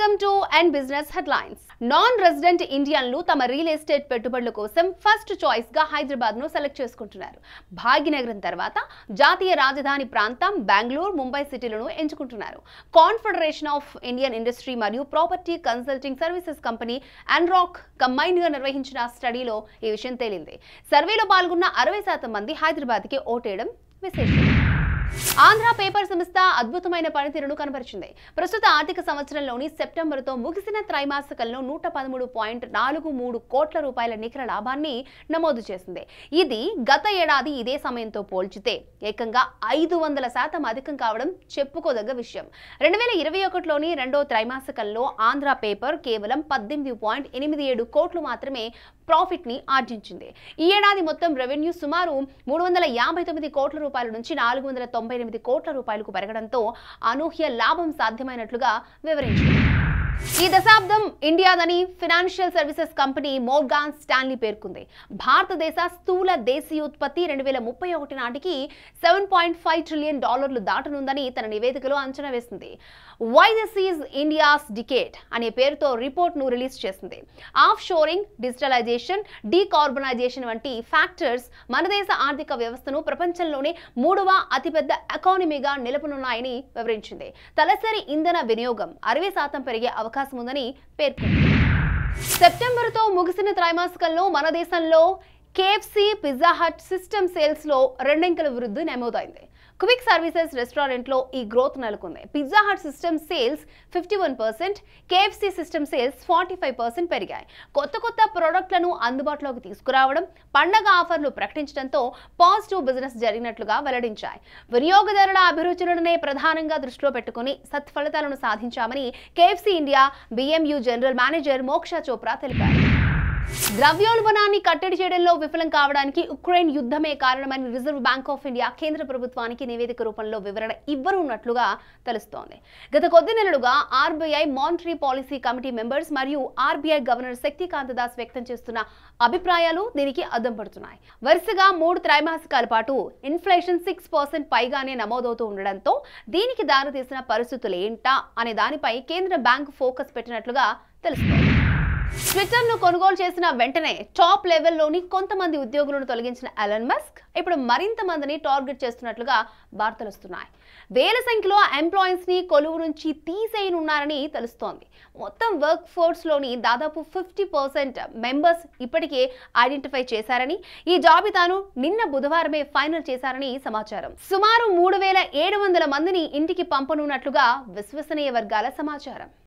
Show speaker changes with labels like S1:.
S1: welcome to and business headlines non resident ఇండియన్లు తమ real estate పెట్టుబడుల కోసం ఫస్ట్ చాయిస్ గా హైదరాబాద్ ను సెలెక్ట్ చేసుకుంటున్నారు భాగ్యనగరం తర్వాత జాతీయ రాజధాని ప్రాంతం బెంగళూరు ముంబై సిటీలను ఎంచుకుంటున్నారు కాన్ఫెడరేషన్ ఆఫ్ ఇండియన్ ఇండస్ట్రీ మరియు property consulting services company Anarock combine గా నిర్వహించిన స్టడీలో ఈ విషయం తేలింది సర్వేలో పాల్గొన్న అరవై శాతం మంది హైదరాబాద్కి ఓటేయడం విశేషం ఆంధ్ర పేపర్ సంస్థ అద్భుతమైన పనితీరును కనబరిచింది ప్రస్తుత ఆర్థిక సంవత్సరంలోని సెప్టెంబర్తో ముగిసిన త్రైమాసికంలో నూట పదమూడు పాయింట్ నాలుగు మూడు కోట్ల రూపాయల నికర లాభాన్ని నమోదు చేసింది ఇది గత ఏడాది ఇదే సమయంతో పోల్చితే ఏకంగా ఐదు వందల శాతం అధికం కావడం చెప్పుకోదగ్గ విషయం రెండు వేల ఇరవై ఒకటిలోని రెండో త్రైమాసికంలో ఆంధ్ర పేపర్ కేవలం పద్దెనిమిది పాయింట్ ఎనిమిది ఏడు కోట్లు మాత్రమే ప్రాఫిట్ ని ఆర్జించింది ఈ ఏడాది మొత్తం రెవెన్యూ సుమారు మూడు వందల యాభై తొమ్మిది కోట్ల రూపాయల నుంచి నాలుగు వందల తొంభై ఎనిమిది కోట్ల రూపాయలకు పెరగడంతో అనూహ్య లాభం సాధ్యమైనట్లుగా వివరించింది ఈ దశాబ్దం ఇండియాదని financial services company Morgan Stanley పేర్కొంది భారతదేశ స్థూల దేశీయోత్పత్తి రెండు వేల ముప్పై ఒకటి నాటికి సెవెన్ పాయింట్ ఫైవ్ ట్రిలియన్ డాలర్లు దాటనుందని తన నివేదికలో అంచనా వేసింది why this is India's decade అనే పేరుతో రిపోర్ట్ను రిలీజ్ చేసింది ఆఫ్ షోరింగ్ డిజిటలైజేషన్ డీకార్బనైజేషన్ వంటి ఫ్యాక్టర్స్ మన దేశ ఆర్థిక వ్యవస్థను ప్రపంచంలోనే మూడవ అతిపెద్ద ఎకానమీగా నిలుపునున్నాయని వివరించింది తలసరి ఇంధన వినియోగం అరవై శాతం పెరిగే అవకాశం ఉందని పేర్కొంది సెప్టెంబర్తో ముగిసిన త్రైమాసికంలో మన దేశంలో KFC Pizza Hut system sales లో రెండంకెల వృద్ధి నమోదైంది క్విక్ సర్వీసెస్ రెస్టారెంట్ లో ఈ గ్రోత్ నెలకొంది Pizza Hut system sales fifty one percent KFC system sales forty five percent పెరిగాయి కొత్త కొత్త ప్రోడక్ట్లను అందుబాటులోకి తీసుకురావడం పండగ ఆఫర్లు ప్రకటించడంతో పాజిటివ్ బిజినెస్ జరిగినట్లుగా వెల్లడించాయి వినియోగదారుల అభిరుచులనే ప్రధానంగా దృష్టిలో పెట్టుకుని సత్ఫలితాలను సాధించామని KFC India BMU general manager Moksha Chopra తెలిపారు ద్రవ్యోల్బణాన్ని కట్టడి చేయడంలో విఫలం కావడానికి ఉక్రెయిన్ యుద్ధమే కారణమని రిజర్వ్ బ్యాంక్ ఆఫ్ ఇండియా కేంద్ర ప్రభుత్వానికి నివేదిక రూపంలో వివరణ ఇవ్వనున్నట్లుగా తెలుస్తోంది గత కొద్ది నెలలుగా RBI monetary policy committee members మరియు ఆర్బీఐ గవర్నర్ శక్తికాంత దాస్ వ్యక్తం చేస్తున్న అభిప్రాయాలు దీనికి అద్దం పడుతున్నాయి వరుసగా మూడు త్రైమాసికాల పాటు ఇన్ఫ్లేషన్ సిక్స్ పర్సెంట్ పైగానే నమోదవుతూ ఉండడంతో దీనికి దారితీసిన పరిస్థితులు ఏంటా అనే దానిపై కేంద్ర బ్యాంకు ఫోకస్ పెట్టినట్లుగా తెలుస్తోంది ట్విట్టర్ ను కొనుగోలు చేసిన వెంటనే టాప్ లెవెల్లోని కొంతమంది ఉద్యోగులను తొలగించిన ఎలన్ మస్క్ ఇప్పుడు మరింత మందిని టార్గెట్ చేస్తున్నట్లుగా వార్తలు వస్తున్నాయి వేల సంఖ్యలో ఎంప్లాయీస్ ని కొలువు నుంచి తీసేయనున్నారని తెలుస్తోంది మొత్తం వర్క్ ఫోర్స్ లోని దాదాపు ఫిఫ్టీ పర్సెంట్ మెంబర్స్ ఇప్పటికే ఐడెంటిఫై చేశారని ఈ జాబితాను నిన్న బుధవారమే ఫైనల్ చేశారని సమాచారం సుమారు మూడు వేల ఏడు వందల మందిని ఇంటికి పంపనున్నట్లుగా విశ్వసనీయ వర్గాల సమాచారం